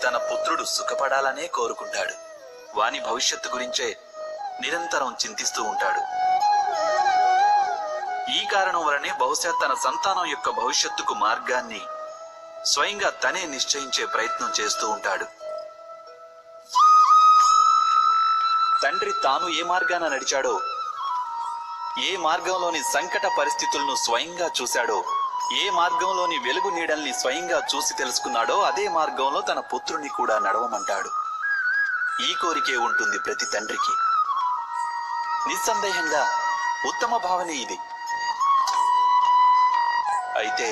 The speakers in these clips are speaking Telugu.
తన పుత్రుడు సుఖపడాలనే కోరుకుంటాడు వాని భవిష్యత్తు గురించే నిరంతరం చింతిస్తూ ఉంటాడు ఈ కారణం వలనే బహుశా తన సంతానం యొక్క భవిష్యత్తుకు మార్గాన్ని స్వయంగా తనే నిశ్చయించే ప్రయత్నం చేస్తూ ఉంటాడు తండ్రి తాను ఏ మార్గాన నడిచాడో ఏ మార్గంలోని సంకట పరిస్థితులను స్వయంగా చూశాడో ఏ మార్గంలోని వెలుగు నీడల్ని స్వయంగా చూసి తెలుసుకున్నాడో అదే మార్గంలో తన పుత్రుని కూడా నడవమంటాడు ఈ కోరికే ఉంటుంది ప్రతి తండ్రికి నిస్సందేహంగా ఉత్తమ భావనే ఇది అయితే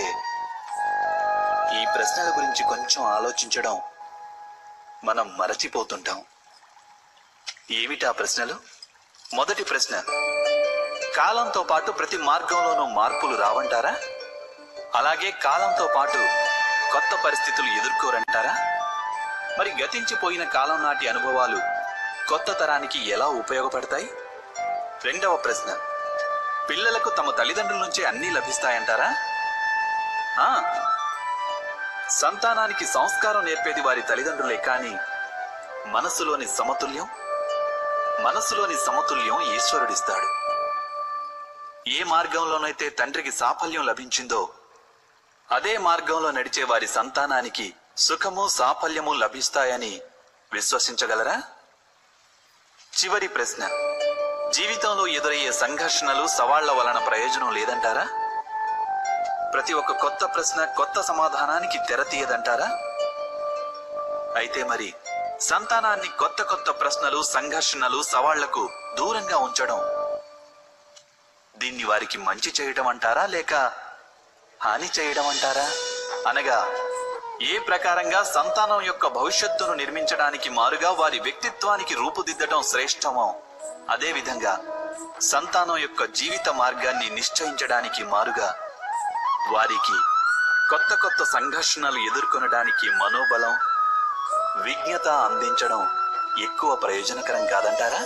ఈ ప్రశ్నల గురించి కొంచెం ఆలోచించడం మనం మరచిపోతుంటాం ఏమిటా ప్రశ్నలు మొదటి ప్రశ్న కాలంతో పాటు ప్రతి మార్గంలోనూ మార్పులు రావంటారా అలాగే కాలంతో పాటు కొత్త పరిస్థితులు ఎదుర్కోరంటారా మరి గతించిపోయిన కాలం నాటి అనుభవాలు కొత్త తరానికి ఎలా ఉపయోగపడతాయి రెండవ ప్రశ్న పిల్లలకు తమ తల్లిదండ్రుల నుంచే అన్నీ లభిస్తాయంటారా ఆ, సంతానానికి సంస్కారం నేర్పేది వారి తల్లిదండ్రులే కానీ మనసులోని సమతుల్యం మనసులోని సమతుల్యం ఈశ్వరుడిస్తాడు ఏ మార్గంలోనైతే తండ్రికి సాఫల్యం లభించిందో అదే మార్గంలో నడిచే వారి సంతానానికి సుఖము సాఫల్యము లభిస్తాయని విశ్వసించగలరా చివరి ప్రశ్న జీవితంలో ఎదురయ్యే సంఘర్షణలు సవాళ్ల వలన ప్రయోజనం లేదంటారా ప్రతి ఒక్క కొత్త ప్రశ్న కొత్త సమాధానానికి తెర తీయదంటారా అయితే మరి సంతానాన్ని కొత్త కొత్త ప్రశ్నలు సంఘర్షణలు సవాళ్లకు దూరంగా ఉంచడం దీన్ని వారికి మంచి చేయడం అంటారా లేక హాని చేయడం అంటారా అనగా ఏ ప్రకారంగా సంతానం యొక్క భవిష్యత్తును నిర్మించడానికి మారుగా వారి వ్యక్తిత్వానికి రూపుదిద్దడం శ్రేష్టమో అదే విధంగా సంతానం యొక్క జీవిత మార్గాన్ని నిశ్చయించడానికి మారుగా వారికి కొత్త కొత్త సంఘర్షణలు ఎదుర్కొనడానికి మనోబలం విజ్ఞత అందించడం ఎక్కువ ప్రయోజనకరం కాదంటారా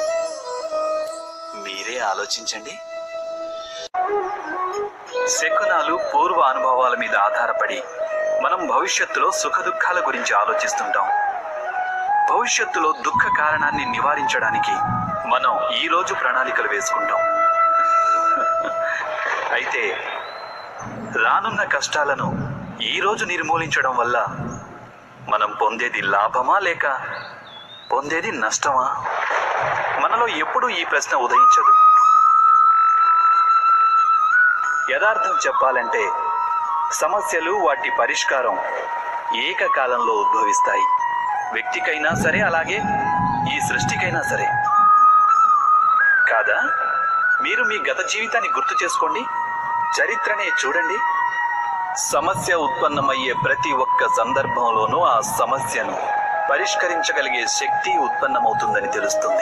మీరే ఆలోచించండి శకునాలు పూర్వ అనుభవాల మీద ఆధారపడి మనం భవిష్యత్తులో సుఖ దుఃఖాల గురించి ఆలోచిస్తుంటాం భవిష్యత్తులో దుఃఖ కారణాన్ని నివారించడానికి మనం ఈ రోజు ప్రణాళికలు వేసుకుంటాం అయితే రానున్న కష్టాలను ఈ రోజు నిర్మూలించడం వల్ల మనం పొందేది లాభమా లేక పొందేది నష్టమా మనలో ఎప్పుడూ ఈ ప్రశ్న ఉదయించదు యథార్థం చెప్పాలంటే సమస్యలు వాటి పరిష్కారం ఏకకాలంలో ఉద్భవిస్తాయి వ్యక్తికైనా సరే అలాగే ఈ సృష్టికైనా సరే కాదా మీరు మీ గత జీవితాన్ని గుర్తు చేసుకోండి చరిత్రనే చూడండి సమస్య ఉత్పన్నమయ్యే ప్రతి ఒక్క సందర్భంలోనూ ఆ సమస్యను పరిష్కరించగలిగే శక్తి ఉత్పన్నమవుతుందని తెలుస్తుంది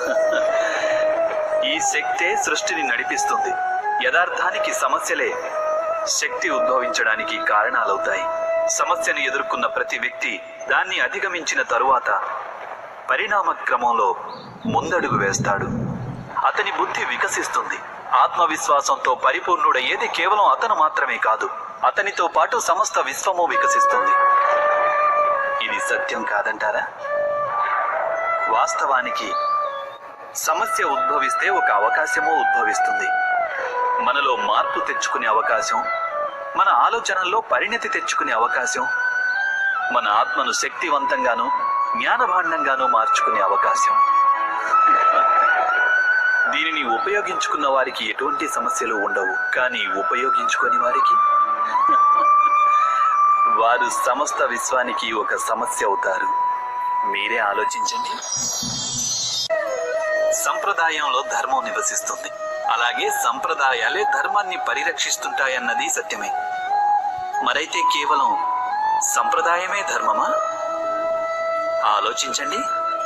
ఈ శక్తే సృష్టిని నడిపిస్తుంది యథార్థానికి సమస్యలే శక్తి ఉద్భవించడానికి కారణాలవుతాయి సమస్యను ఎదుర్కొన్న ప్రతి వ్యక్తి దాన్ని అధిగమించిన తరువాత పరిణామ క్రమంలో ముందడుగు వేస్తాడు అతని బుద్ధి వికసిస్తుంది ఆత్మవిశ్వాసంతో పరిపూర్ణుడయ్యేది కేవలం అతను మాత్రమే కాదు అతనితో పాటు సమస్త విశ్వము వికసిస్తుంది ఇది సత్యం కాదంటారా వాస్తవానికి సమస్య ఉద్భవిస్తే ఒక అవకాశము ఉద్భవిస్తుంది మనలో మార్పు తెచ్చుకునే అవకాశం మన ఆలోచనల్లో పరిణతి తెచ్చుకునే అవకాశం మన ఆత్మను శక్తివంతంగాను జ్ఞానభాండంగాను మార్చుకునే అవకాశం దీనిని ఉపయోగించుకున్న వారికి ఎటువంటి సమస్యలు ఉండవు కానీ ఉపయోగించుకొని వారికి వారు సమస్త విశ్వానికి ఒక సమస్య అవుతారు మీరే ఆలోచించండి సంప్రదాయంలో ధర్మం నివసిస్తుంది అలాగే సంప్రదాయాలే ధర్మాన్ని పరిరక్షిస్తుంటాయన్నది సత్యమే మరైతే కేవలం సంప్రదాయమే ధర్మమా ఆలోచించండి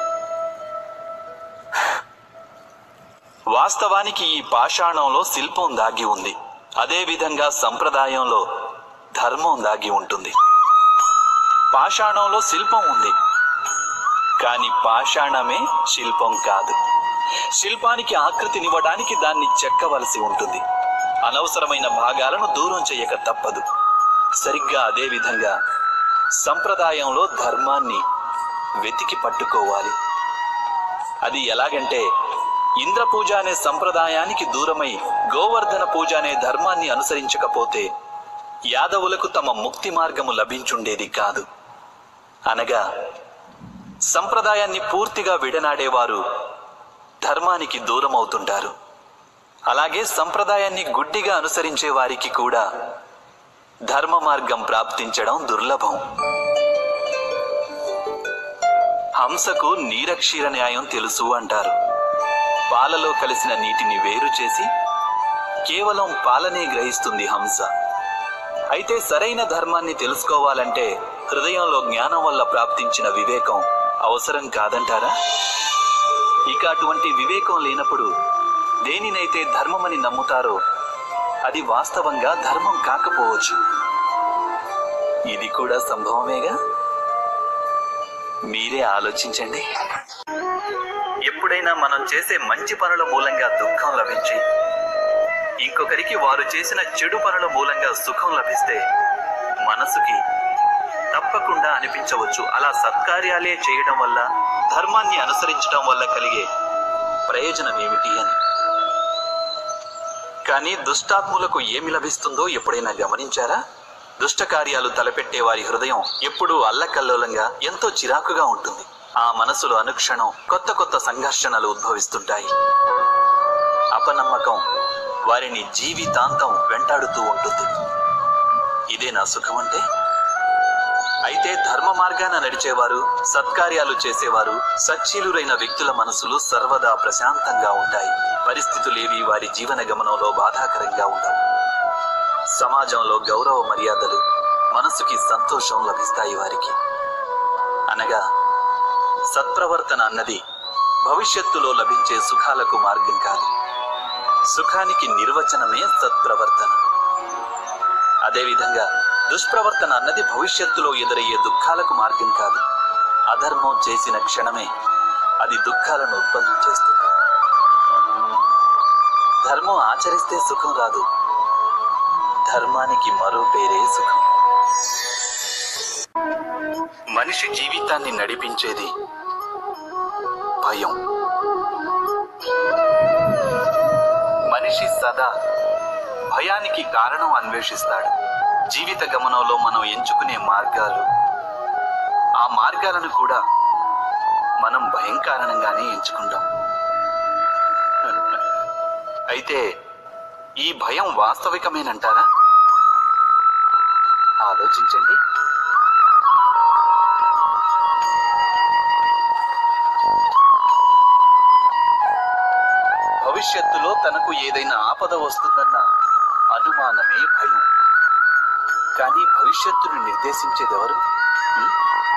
వాస్తవానికి ఈ పాషాణంలో శిల్పం దాగి ఉంది అదే విధంగా సంప్రదాయంలో ధర్మం దాగి ఉంటుంది పాషాణంలో శిల్పం ఉంది కానీ పాషాణమే శిల్పం కాదు శిల్పానికి ఆకృతినివ్వడానికి దాన్ని చెక్కవలసి ఉంటుంది అనవసరమైన భాగాలను దూరం చేయక తప్పదు సరిగ్గా అదే విధంగా సంప్రదాయంలో ధర్మాన్ని వెతికి పట్టుకోవాలి అది ఎలాగంటే ఇంద్ర పూజ అనే సంప్రదాయానికి దూరమై గోవర్ధన పూజ అనే ధర్మాన్ని అనుసరించకపోతే యాదవులకు తమ ముక్తి మార్గము లభించుండేది కాదు అనగా సంప్రదాయాన్ని పూర్తిగా విడనాడేవారు ధర్మానికి దూరం అవుతుంటారు అలాగే సంప్రదాయాన్ని గుడ్డిగా అనుసరించే వారికి కూడా ధర్మ మార్గం ప్రాప్తించడం దుర్లభం హంసకు నీరక్షీర న్యాయం తెలుసు అంటారు పాలలో కలిసిన నీటిని వేరు చేసి కేవలం పాలనే గ్రహిస్తుంది హంస అయితే సరైన ధర్మాన్ని తెలుసుకోవాలంటే హృదయంలో జ్ఞానం వల్ల ప్రాప్తించిన వివేకం అవసరం కాదంటారా ఇక అటువంటి వివేకం లేనప్పుడు దేనినైతే ధర్మమని నమ్ముతారో అది వాస్తవంగా ధర్మం కాకపోవచ్చు ఇది కూడా సంభవమేగా మీరే ఆలోచించండి ఎప్పుడైనా మనం చేసే మంచి పనుల మూలంగా దుఃఖం లభించి ఇంకొకరికి వారు చేసిన చెడు పనుల మూలంగా సుఖం లభిస్తే మనసుకి తప్పకుండా అనిపించవచ్చు అలా సత్కార్యాలే చేయడం వల్ల ధర్మాన్ని అనుసరించడం వల్ల కలిగే ప్రయోజనం ఏమిటి అని కానీ దుష్టాత్ములకు ఏమి లభిస్తుందో ఎప్పుడైనా గమనించారా దుష్ట కార్యాలు తలపెట్టే వారి హృదయం ఎప్పుడూ అల్లకల్లోలంగా ఎంతో చిరాకుగా ఉంటుంది ఆ మనసులో అనుక్షణం కొత్త కొత్త సంఘర్షణలు ఉద్భవిస్తుంటాయి అపనమ్మకం వారిని జీవితాంతం వెంటాడుతూ ఉంటుంది ఇదే నా సుఖం అంటే అయితే ధర్మ మార్గాన నడిచేవారు సత్కార్యాలు చేసేవారు సచ్చీలురైన వ్యక్తుల మనసులు సర్వదా ప్రశాంతంగా ఉంటాయి పరిస్థితులేవి వారి జీవన గమనంలో బాధాకరంగా ఉండవు సమాజంలో గౌరవ మర్యాదలు మనసుకి సంతోషం లభిస్తాయి వారికి అనగా సత్ప్రవర్తన అన్నది భవిష్యత్తులో లభించే సుఖాలకు మార్గం కాదు సుఖానికి నిర్వచనమే సత్ప్రవర్తన అదేవిధంగా దుష్ప్రవర్తన అన్నది భవిష్యత్తులో ఎదురయ్యే దుఃఖాలకు మార్గం కాదు అధర్మం చేసిన క్షణమే అది దుఃఖాలను ఉత్పన్నం చేస్తుంది ధర్మం ఆచరిస్తే సుఖం రాదు ధర్మానికి మరో పేరే సుఖం మనిషి జీవితాన్ని నడిపించేది భయం మనిషి సదా భయానికి కారణం అన్వేషిస్తాడు జీవిత గమనంలో మనం ఎంచుకునే మార్గాలు ఆ మార్గాలను కూడా మనం భయం కారణంగానే ఎంచుకుంటాం అయితే ఈ భయం వాస్తవికమేనంటారా ఆలోచించండి భవిష్యత్తులో తనకు ఏదైనా ఆపద వస్తుందన్న అనుమానమే భయం కానీ భవిష్యత్తును నిర్దేశించేదెవరు హ్మ్?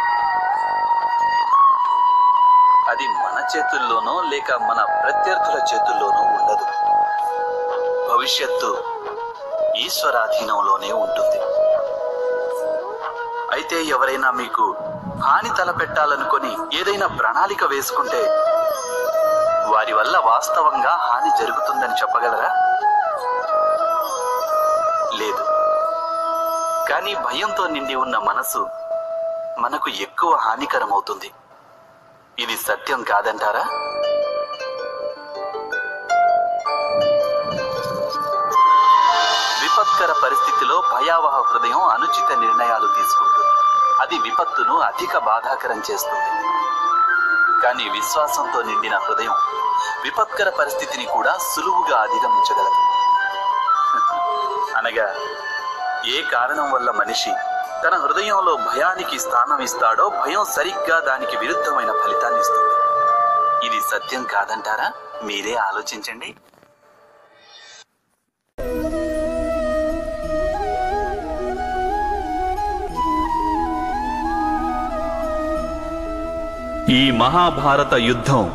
అది మన చేతుల్లోనో లేక మన ప్రత్యర్థుల చేతుల్లోనో ఉండదు భవిష్యత్తు ఈశ్వరాధీనంలోనే ఉంటుంది అయితే ఎవరైనా మీకు హాని తలపెట్టాలనుకొని ఏదైనా ప్రణాళిక వేసుకుంటే వారి వల్ల వాస్తవంగా హాని జరుగుతుందని చెప్పగలరా లేదు కానీ భయంతో నిండి ఉన్న మనసు మనకు ఎక్కువ హానికరమవుతుంది ఇది సత్యం కాదంటారా విపత్కర పరిస్థితిలో భయావహ హృదయం అనుచిత నిర్ణయాలు తీసుకుంటుంది అది విపత్తును అధిక బాధాకరం చేస్తుంది కానీ విశ్వాసంతో నిండిన హృదయం విపత్కర పరిస్థితిని కూడా సులువుగా అధిగమించగలదు అనగా ఏ కారణం వల్ల మనిషి తన హృదయంలో భయానికి స్థానం ఇస్తాడో భయం సరిగ్గా దానికి విరుద్ధమైన ఫలితాన్ని ఇస్తుంది ఇది సత్యం కాదంటారా మీరే ఆలోచించండి ఈ మహాభారత యుద్ధం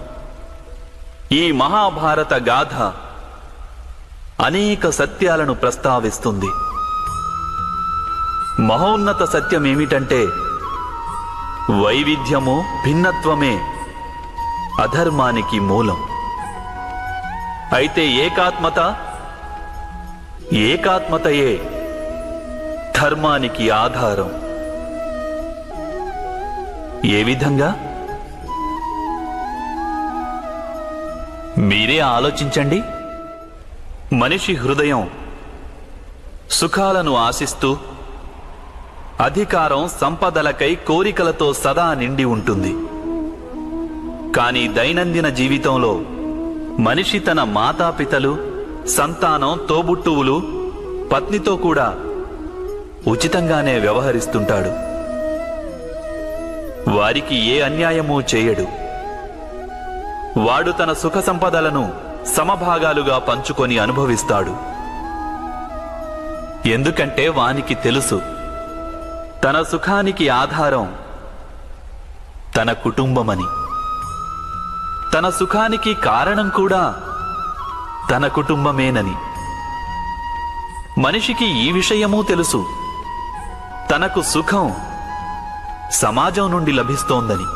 ఈ మహాభారత గాథ అనేక సత్యాలను ప్రస్తావిస్తుంది మహోన్నత సత్యం ఏమిటంటే వైవిధ్యము భిన్నత్వమే అధర్మానికి మూలం అయితే ఏకాత్మత ఏకాత్మతయే ధర్మానికి ఆధారం ఏ విధంగా మీరే ఆలోచించండి మనిషి హృదయం సుఖాలను ఆశిస్తూ అధికారం సంపదలకై కోరికలతో సదా నిండి ఉంటుంది కానీ దైనందిన జీవితంలో మనిషి తన మాతాపితలు సంతానం తోబుట్టువులు పత్నితో కూడా ఉచితంగానే వ్యవహరిస్తుంటాడు వారికి ఏ అన్యాయమూ చేయడు వాడు తన సుఖ సంపదలను సమభాగాలుగా పంచుకొని అనుభవిస్తాడు ఎందుకంటే వానికి తెలుసు తన సుఖానికి ఆధారం తన కుటుంబమని తన సుఖానికి కారణం కూడా తన కుటుంబమేనని మనిషికి ఈ విషయమూ తెలుసు తనకు సుఖం సమాజం నుండి లభిస్తోందని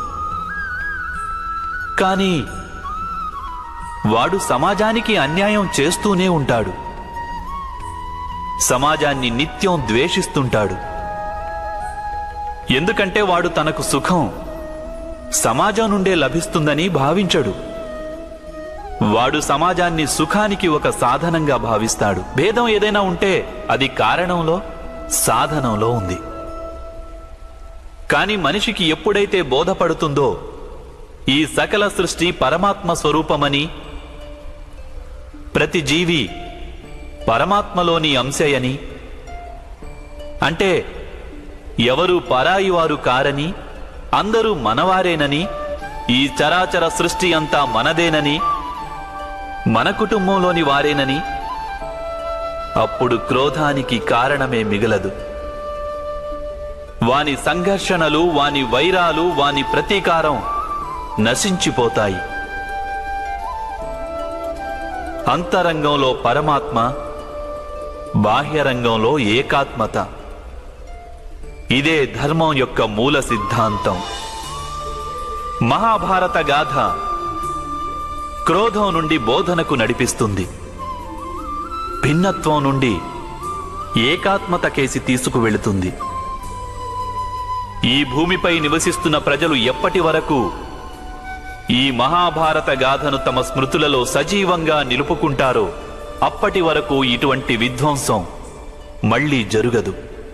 కానీ వాడు సమాజానికి అన్యాయం చేస్తూనే ఉంటాడు సమాజాన్ని నిత్యం ద్వేషిస్తుంటాడు ఎందుకంటే వాడు తనకు సుఖం సమాజం నుండే లభిస్తుందని భావించడు వాడు సమాజాన్ని సుఖానికి ఒక సాధనంగా భావిస్తాడు భేదం ఏదైనా ఉంటే అది కారణంలో సాధనంలో ఉంది కాని మనిషికి ఎప్పుడైతే బోధపడుతుందో ఈ సకల సృష్టి పరమాత్మ స్వరూపమని ప్రతి జీవి పరమాత్మలోని అంశయని అంటే ఎవరు పరాయి వారు కారని అందరూ మనవారేనని ఈ చరాచర సృష్టి అంతా మనదేనని మన కుటుంబంలోని వారేనని అప్పుడు క్రోధానికి కారణమే మిగలదు వాని సంఘర్షణలు వాని వైరాలు వాని ప్రతీకారం నశించిపోతాయి అంతరంగంలో పరమాత్మ బాహ్యరంగంలో ఏకాత్మత ఇదే ధర్మం యొక్క మూల సిద్ధాంతం మహాభారత గాథ క్రోధం నుండి బోధనకు నడిపిస్తుంది భిన్నత్వం నుండి ఏకాత్మత కేసి తీసుకువెళుతుంది ఈ భూమిపై నివసిస్తున్న ప్రజలు ఎప్పటి వరకు ఈ మహాభారత గాథను తమ స్మృతులలో సజీవంగా నిలుపుకుంటారో అప్పటి వరకు ఇటువంటి విధ్వంసం మళ్ళీ జరుగదు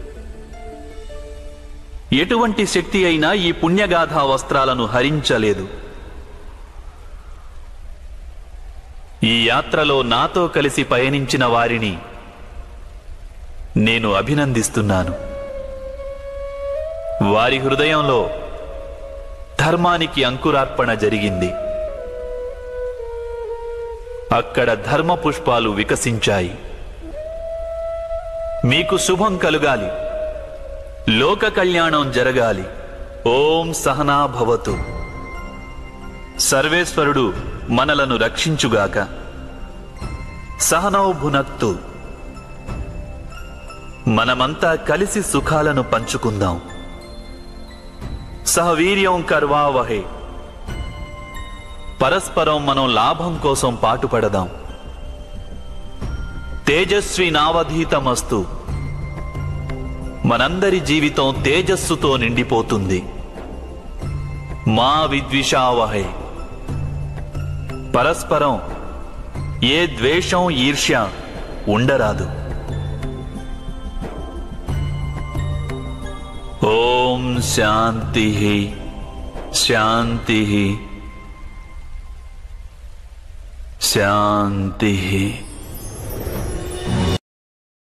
ఎటువంటి శక్తి అయినా ఈ పుణ్యగాథా వస్త్రాలను హరించలేదు ఈ యాత్రలో నాతో కలిసి పయనించిన వారిని నేను అభినందిస్తున్నాను వారి హృదయంలో ధర్మానికి అంకురార్పణ జరిగింది అక్కడ ధర్మ పుష్పాలు వికసించాయి మీకు శుభం కలుగాలి లోక కళ్యాణం జరగాలి ఓం సహనా భవతు సర్వేశ్వరుడు మనలను రక్షించుగాక సహనౌ భునక్తు మనమంతా కలిసి సుఖాలను పంచుకుందాం సహవీర్యం కర్వావహే పరస్పరం మనం లాభం కోసం పాటుపడదాం తేజస్వి నావధీతమస్తు మనందరి జీవితం తేజస్సుతో నిండిపోతుంది మా విద్విషావహే పరస్పరం ఏ ద్వేషం ఈర్ష్య ఉండరాదు ఓం శాంతి శాంతి శాంతి